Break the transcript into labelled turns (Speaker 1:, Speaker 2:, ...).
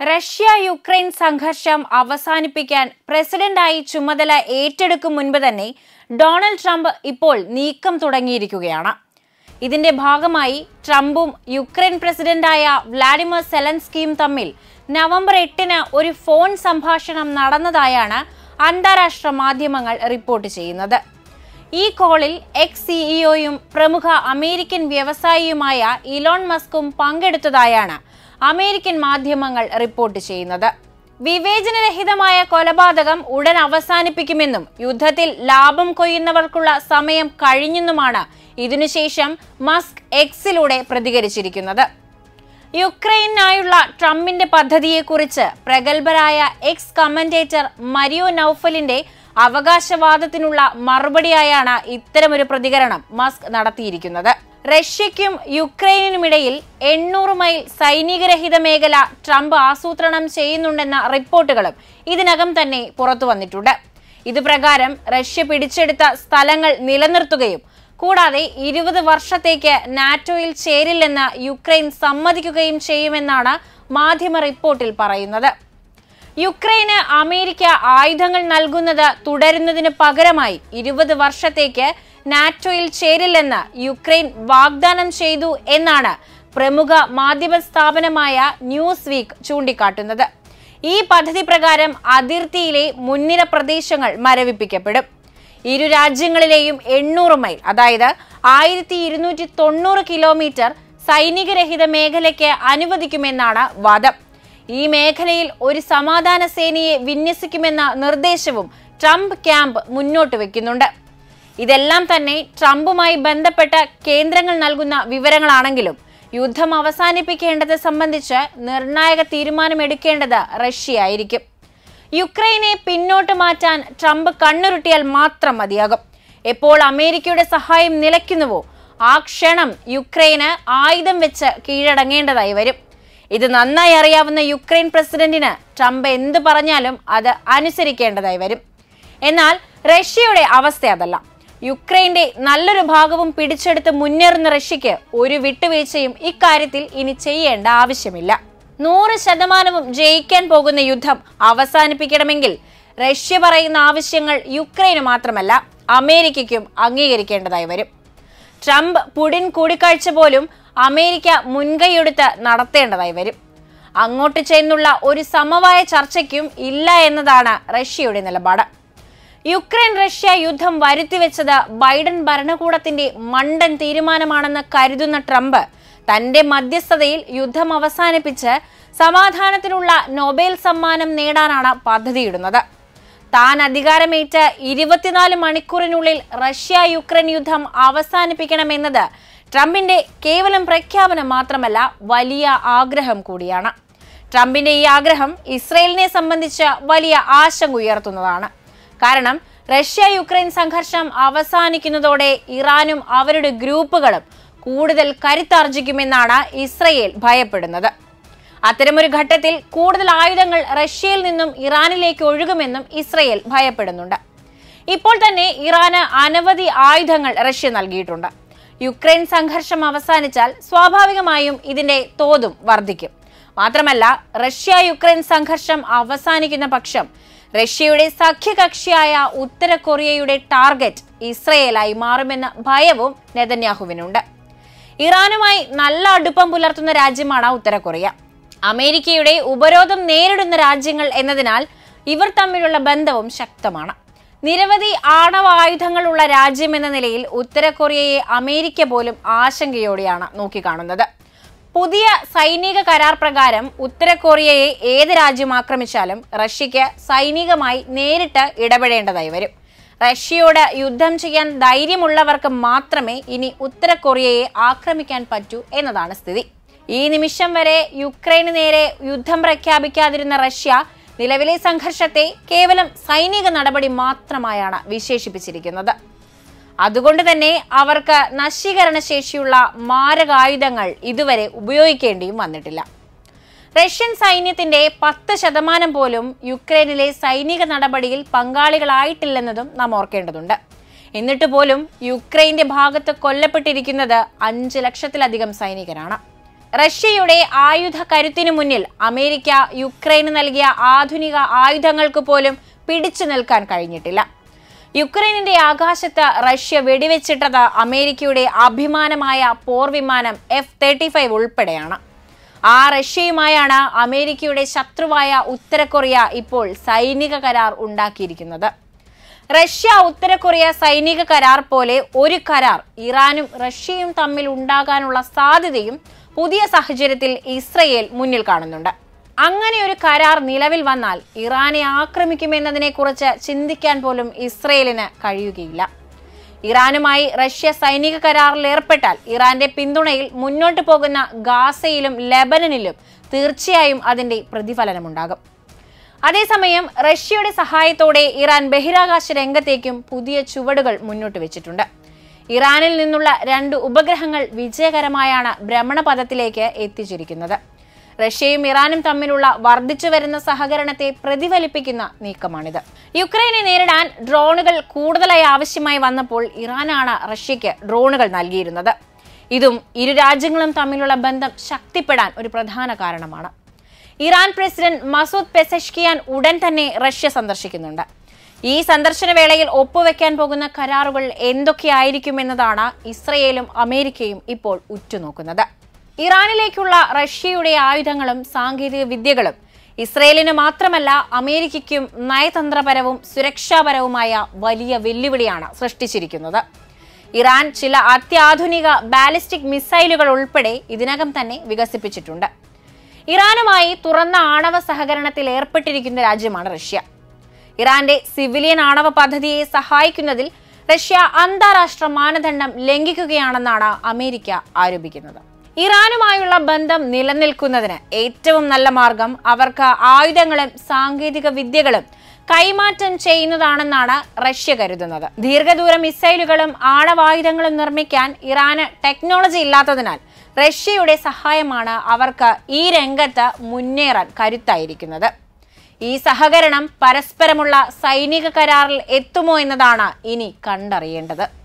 Speaker 1: Russia Ukraine സംഘർഷം അവസാനിപ്പിക്കാൻ പ്രസിഡന്റായി ചുമതല ഏറ്റെടുക്കും മുൻപ് തന്നെ ഡൊണാൾഡ് ട്രംപ് ഇപ്പോൾ നീക്കം തുടങ്ങിയിരിക്കുകയാണ് ഇതിന്റെ ഭാഗമായി ട്രംപും യുക്രൈൻ പ്രസിഡന്റായ വ്ളാഡിമിർ സെലൻസ്കിയും തമ്മിൽ നവംബർ എട്ടിന് ഒരു ഫോൺ സംഭാഷണം നടന്നതായാണ് അന്താരാഷ്ട്ര മാധ്യമങ്ങൾ റിപ്പോർട്ട് ചെയ്യുന്നത് ഈ കോളിൽ എക്സ് സിഇഒയും പ്രമുഖ അമേരിക്കൻ വ്യവസായിയുമായ ഇലോൺ മസ്കും പങ്കെടുത്തതായാണ് അമേരിക്കൻ മാധ്യമങ്ങൾ റിപ്പോർട്ട് ചെയ്യുന്നത് വിവേചനരഹിതമായ കൊലപാതകം ഉടൻ അവസാനിപ്പിക്കുമെന്നും യുദ്ധത്തിൽ ലാഭം കൊയ്യുന്നവർക്കുള്ള സമയം കഴിഞ്ഞെന്നുമാണ് ഇതിനുശേഷം മസ്ക് എക്സിലൂടെ പ്രതികരിച്ചിരിക്കുന്നത് യുക്രൈനായുള്ള ട്രംപിന്റെ പദ്ധതിയെക്കുറിച്ച് പ്രഗത്ഭരായ എക്സ് കമന്റേറ്റർ മരിയോ നൌഫലിന്റെ അവകാശവാദത്തിനുള്ള മറുപടിയായാണ് ഇത്തരമൊരു പ്രതികരണം മസ്ക് നടത്തിയിരിക്കുന്നത് റഷ്യയ്ക്കും യുക്രൈനിനുമിടയിൽ എണ്ണൂറ് മൈൽ സൈനികരഹിത മേഖല ട്രംപ് ആസൂത്രണം ചെയ്യുന്നുണ്ടെന്ന റിപ്പോർട്ടുകളും ഇതിനകം തന്നെ പുറത്തു വന്നിട്ടുണ്ട് ഇത് പ്രകാരം റഷ്യ പിടിച്ചെടുത്ത സ്ഥലങ്ങൾ നിലനിർത്തുകയും കൂടാതെ ഇരുപത് വർഷത്തേക്ക് നാറ്റോയിൽ ചേരില്ലെന്ന് യുക്രൈൻ സമ്മതിക്കുകയും ചെയ്യുമെന്നാണ് മാധ്യമ റിപ്പോർട്ടിൽ പറയുന്നത് യുക്രൈന് അമേരിക്ക ആയുധങ്ങൾ നൽകുന്നത് തുടരുന്നതിന് പകരമായി ഇരുപത് വർഷത്തേക്ക് നാറ്റോയിൽ ചേരില്ലെന്ന് യുക്രൈൻ വാഗ്ദാനം ചെയ്തു എന്നാണ് പ്രമുഖ മാധ്യമ സ്ഥാപനമായ ന്യൂസ് വീക്ക് ചൂണ്ടിക്കാട്ടുന്നത് ഈ പദ്ധതി പ്രകാരം അതിർത്തിയിലെ മുൻനിര പ്രദേശങ്ങൾ മരവിപ്പിക്കപ്പെടും ഇരു രാജ്യങ്ങളിലെയും എണ്ണൂറ് മൈൽ അതായത് ആയിരത്തി ഇരുന്നൂറ്റി തൊണ്ണൂറ് കിലോമീറ്റർ സൈനികരഹിത മേഖലയ്ക്ക് അനുവദിക്കുമെന്നാണ് വാദം ഈ മേഖലയിൽ ഒരു സമാധാന സേനയെ വിന്യസിക്കുമെന്ന നിർദ്ദേശവും ട്രംപ് ക്യാമ്പ് മുന്നോട്ട് വെക്കുന്നുണ്ട് ഇതെല്ലാം തന്നെ ട്രംപുമായി ബന്ധപ്പെട്ട കേന്ദ്രങ്ങൾ നൽകുന്ന വിവരങ്ങളാണെങ്കിലും യുദ്ധം അവസാനിപ്പിക്കേണ്ടത് സംബന്ധിച്ച് നിർണായക തീരുമാനമെടുക്കേണ്ടത് റഷ്യയായിരിക്കും യുക്രൈനെ പിന്നോട്ട് മാറ്റാൻ ട്രംപ് കണ്ണുരുട്ടിയാൽ മാത്രം മതിയാകും എപ്പോൾ അമേരിക്കയുടെ സഹായം നിലയ്ക്കുന്നുവോ ആ ക്ഷണം യുക്രൈന് ആയുധം വെച്ച് കീഴടങ്ങേണ്ടതായി വരും ഇത് നന്നായി അറിയാവുന്ന യുക്രൈൻ പ്രസിഡന്റിന് ട്രംപ് എന്ത് പറഞ്ഞാലും അത് അനുസരിക്കേണ്ടതായി വരും എന്നാൽ റഷ്യയുടെ അവസ്ഥ അതല്ല യുക്രൈന്റെ നല്ലൊരു ഭാഗവും പിടിച്ചെടുത്ത് മുന്നേറുന്ന റഷ്യയ്ക്ക് ഒരു വിട്ടുവീഴ്ചയും ഇക്കാര്യത്തിൽ ഇനി ചെയ്യേണ്ട ആവശ്യമില്ല നൂറ് ശതമാനവും ജയിക്കാൻ പോകുന്ന യുദ്ധം അവസാനിപ്പിക്കണമെങ്കിൽ റഷ്യ പറയുന്ന ആവശ്യങ്ങൾ യുക്രൈന് മാത്രമല്ല അമേരിക്കയ്ക്കും അംഗീകരിക്കേണ്ടതായി വരും ട്രംപ് പുടിൻ കൂടിക്കാഴ്ച പോലും അമേരിക്ക മുൻകൈയെടുത്ത് നടത്തേണ്ടതായി വരും അങ്ങോട്ട് ചെന്നുള്ള ഒരു സമവായ ചർച്ചയ്ക്കും ഇല്ല എന്നതാണ് റഷ്യയുടെ നിലപാട് യുക്രൈൻ റഷ്യ യുദ്ധം വരുത്തിവെച്ചത് ബൈഡൻ ഭരണകൂടത്തിന്റെ മണ്ടൻ തീരുമാനമാണെന്ന് കരുതുന്ന ട്രംപ് തന്റെ മധ്യസ്ഥതയിൽ യുദ്ധം അവസാനിപ്പിച്ച് സമാധാനത്തിനുള്ള നൊബേൽ സമ്മാനം നേടാനാണ് പദ്ധതിയിടുന്നത് താൻ അധികാരമേറ്റ് ഇരുപത്തിനാല് മണിക്കൂറിനുള്ളിൽ റഷ്യ യുക്രൈൻ യുദ്ധം അവസാനിപ്പിക്കണമെന്നത് ട്രംപിന്റെ കേവലം പ്രഖ്യാപനം മാത്രമല്ല വലിയ ആഗ്രഹം കൂടിയാണ് ട്രംപിന്റെ ഈ ആഗ്രഹം ഇസ്രയേലിനെ സംബന്ധിച്ച് വലിയ ആശങ്ക ഉയർത്തുന്നതാണ് കാരണം റഷ്യ യുക്രൈൻ സംഘർഷം അവസാനിക്കുന്നതോടെ ഇറാനും അവരുടെ ഗ്രൂപ്പുകളും കൂടുതൽ കരുത്താർജിക്കുമെന്നാണ് ഇസ്രയേൽ ഭയപ്പെടുന്നത് അത്തരമൊരു ഘട്ടത്തിൽ കൂടുതൽ ആയുധങ്ങൾ റഷ്യയിൽ നിന്നും ഇറാനിലേക്ക് ഒഴുകുമെന്നും ഇസ്രയേൽ ഭയപ്പെടുന്നുണ്ട് ഇപ്പോൾ തന്നെ ഇറാന് അനവധി ആയുധങ്ങൾ റഷ്യ നൽകിയിട്ടുണ്ട് യുക്രൈൻ സംഘർഷം അവസാനിച്ചാൽ സ്വാഭാവികമായും ഇതിന്റെ തോതും വർദ്ധിക്കും മാത്രമല്ല റഷ്യ യുക്രൈൻ സംഘർഷം അവസാനിക്കുന്ന പക്ഷം റഷ്യയുടെ സഖ്യകക്ഷിയായ ഉത്തര കൊറിയയുടെ ടാർഗറ്റ് ഇസ്രയേലായി മാറുമെന്ന ഭയവും നെതന്യാഹുവിനുണ്ട് ഇറാനുമായി നല്ല അടുപ്പം പുലർത്തുന്ന രാജ്യമാണ് ഉത്തര കൊറിയ അമേരിക്കയുടെ ഉപരോധം നേരിടുന്ന രാജ്യങ്ങൾ എന്നതിനാൽ ഇവർ തമ്മിലുള്ള ബന്ധവും ശക്തമാണ് നിരവധി ആണവായുധങ്ങളുള്ള രാജ്യം എന്ന നിലയിൽ ഉത്തര കൊറിയയെ അമേരിക്ക പോലും ആശങ്കയോടെയാണ് നോക്കിക്കാണുന്നത് പുതിയ സൈനിക കരാർ പ്രകാരം ഉത്തര കൊറിയയെ ഏത് രാജ്യം ആക്രമിച്ചാലും റഷ്യയ്ക്ക് സൈനികമായി നേരിട്ട് ഇടപെടേണ്ടതായി വരും റഷ്യയോട് യുദ്ധം ചെയ്യാൻ ധൈര്യമുള്ളവർക്ക് മാത്രമേ ഇനി ഉത്തര കൊറിയയെ ആക്രമിക്കാൻ പറ്റൂ എന്നതാണ് സ്ഥിതി ഈ നിമിഷം വരെ യുക്രൈന് നേരെ യുദ്ധം പ്രഖ്യാപിക്കാതിരുന്ന റഷ്യ നിലവിലെ സംഘർഷത്തെ കേവലം സൈനിക നടപടി മാത്രമായാണ് വിശേഷിപ്പിച്ചിരിക്കുന്നത് അതുകൊണ്ട് തന്നെ അവർക്ക് നശീകരണ ശേഷിയുള്ള മാരകായുധങ്ങൾ ഇതുവരെ ഉപയോഗിക്കേണ്ടിയും വന്നിട്ടില്ല റഷ്യൻ സൈന്യത്തിന്റെ പത്ത് ശതമാനം പോലും യുക്രൈനിലെ സൈനിക നടപടിയിൽ പങ്കാളികളായിട്ടില്ലെന്നതും നാം ഓർക്കേണ്ടതുണ്ട് എന്നിട്ട് പോലും യുക്രൈന്റെ ഭാഗത്ത് കൊല്ലപ്പെട്ടിരിക്കുന്നത് അഞ്ച് ലക്ഷത്തിലധികം സൈനികരാണ് റഷ്യയുടെ ആയുധ കരുത്തിനു മുന്നിൽ അമേരിക്ക യുക്രൈന് നൽകിയ ആധുനിക ആയുധങ്ങൾക്ക് പോലും പിടിച്ചു നിൽക്കാൻ കഴിഞ്ഞിട്ടില്ല യുക്രൈനിന്റെ ആകാശത്ത് റഷ്യ വെടിവെച്ചിട്ടത് അമേരിക്കയുടെ അഭിമാനമായ പോർവിമാനം എഫ് തേർട്ടി ഫൈവ് ഉൾപ്പെടെയാണ് ആ റഷ്യയുമായാണ് അമേരിക്കയുടെ ശത്രുവായ ഉത്തര കൊറിയ ഇപ്പോൾ സൈനിക കരാർ ഉണ്ടാക്കിയിരിക്കുന്നത് റഷ്യ ഉത്തര കൊറിയ സൈനിക കരാർ പോലെ ഒരു കരാർ ഇറാനും റഷ്യയും തമ്മിൽ ഉണ്ടാകാനുള്ള സാധ്യതയും പുതിയ സാഹചര്യത്തിൽ ഇസ്രയേൽ മുന്നിൽ കാണുന്നുണ്ട് അങ്ങനെ ഒരു കരാർ നിലവിൽ വന്നാൽ ഇറാനെ ആക്രമിക്കുമെന്നതിനെക്കുറിച്ച് ചിന്തിക്കാൻ പോലും ഇസ്രയേലിന് കഴിയുകയില്ല ഇറാനുമായി റഷ്യ സൈനിക കരാറിൽ ഏർപ്പെട്ടാൽ ഇറാന്റെ പിന്തുണയിൽ മുന്നോട്ട് പോകുന്ന ഗാസയിലും ലെബനനിലും തീർച്ചയായും അതിന്റെ പ്രതിഫലനമുണ്ടാകും അതേസമയം റഷ്യയുടെ സഹായത്തോടെ ഇറാൻ ബഹിരാകാശ രംഗത്തേക്കും പുതിയ ചുവടുകൾ മുന്നോട്ട് വെച്ചിട്ടുണ്ട് ഇറാനിൽ നിന്നുള്ള രണ്ട് ഉപഗ്രഹങ്ങൾ വിജയകരമായാണ് ഭ്രമണപഥത്തിലേക്ക് എത്തിച്ചിരിക്കുന്നത് റഷ്യയും ഇറാനും തമ്മിലുള്ള വർദ്ധിച്ചു വരുന്ന സഹകരണത്തെ പ്രതിഫലിപ്പിക്കുന്ന നീക്കമാണിത് യുക്രൈനെ നേരിടാൻ ഡ്രോണുകൾ കൂടുതലായി ആവശ്യമായി വന്നപ്പോൾ ഇറാനാണ് റഷ്യയ്ക്ക് ഡ്രോണുകൾ നൽകിയിരുന്നത് ഇതും ഇരു രാജ്യങ്ങളും തമ്മിലുള്ള ബന്ധം ശക്തിപ്പെടാൻ ഒരു പ്രധാന കാരണമാണ് ഇറാൻ പ്രസിഡന്റ് മസൂദ് പെസഷ്കിയാൻ ഉടൻ തന്നെ റഷ്യ സന്ദർശിക്കുന്നുണ്ട് ഈ സന്ദർശന വേളയിൽ ഒപ്പുവെക്കാൻ പോകുന്ന കരാറുകൾ എന്തൊക്കെയായിരിക്കുമെന്നതാണ് ഇസ്രയേലും അമേരിക്കയും ഇപ്പോൾ ഉറ്റുനോക്കുന്നത് ഇറാനിലേക്കുള്ള റഷ്യയുടെ ആയുധങ്ങളും സാങ്കേതിക വിദ്യകളും ഇസ്രയേലിന് മാത്രമല്ല അമേരിക്കയ്ക്കും നയതന്ത്രപരവും സുരക്ഷാപരവുമായ വലിയ വെല്ലുവിളിയാണ് സൃഷ്ടിച്ചിരിക്കുന്നത് ഇറാൻ ചില അത്യാധുനിക ബാലിസ്റ്റിക് മിസൈലുകൾ ഉൾപ്പെടെ ഇതിനകം തന്നെ വികസിപ്പിച്ചിട്ടുണ്ട് ഇറാനുമായി തുറന്ന ആണവ സഹകരണത്തിൽ ഏർപ്പെട്ടിരിക്കുന്ന രാജ്യമാണ് റഷ്യ ഇറാന്റെ സിവിലിയൻ ആണവ പദ്ധതിയെ സഹായിക്കുന്നതിൽ റഷ്യ അന്താരാഷ്ട്ര മാനദണ്ഡം ലംഘിക്കുകയാണെന്നാണ് അമേരിക്ക ആരോപിക്കുന്നത് ഇറാനുമായുള്ള ബന്ധം നിലനിൽക്കുന്നതിന് ഏറ്റവും നല്ല മാർഗം അവർക്ക് ആയുധങ്ങളും സാങ്കേതിക വിദ്യകളും കൈമാറ്റം ചെയ്യുന്നതാണെന്നാണ് റഷ്യ കരുതുന്നത് ദീർഘദൂര മിസൈലുകളും ആണവായുധങ്ങളും നിർമ്മിക്കാൻ ഇറാന് ടെക്നോളജി ഇല്ലാത്തതിനാൽ റഷ്യയുടെ സഹായമാണ് അവർക്ക് ഈ രംഗത്ത് മുന്നേറാൻ കരുത്തായിരിക്കുന്നത് ഈ സഹകരണം പരസ്പരമുള്ള സൈനിക കരാറിൽ എത്തുമോ എന്നതാണ് ഇനി കണ്ടറിയേണ്ടത്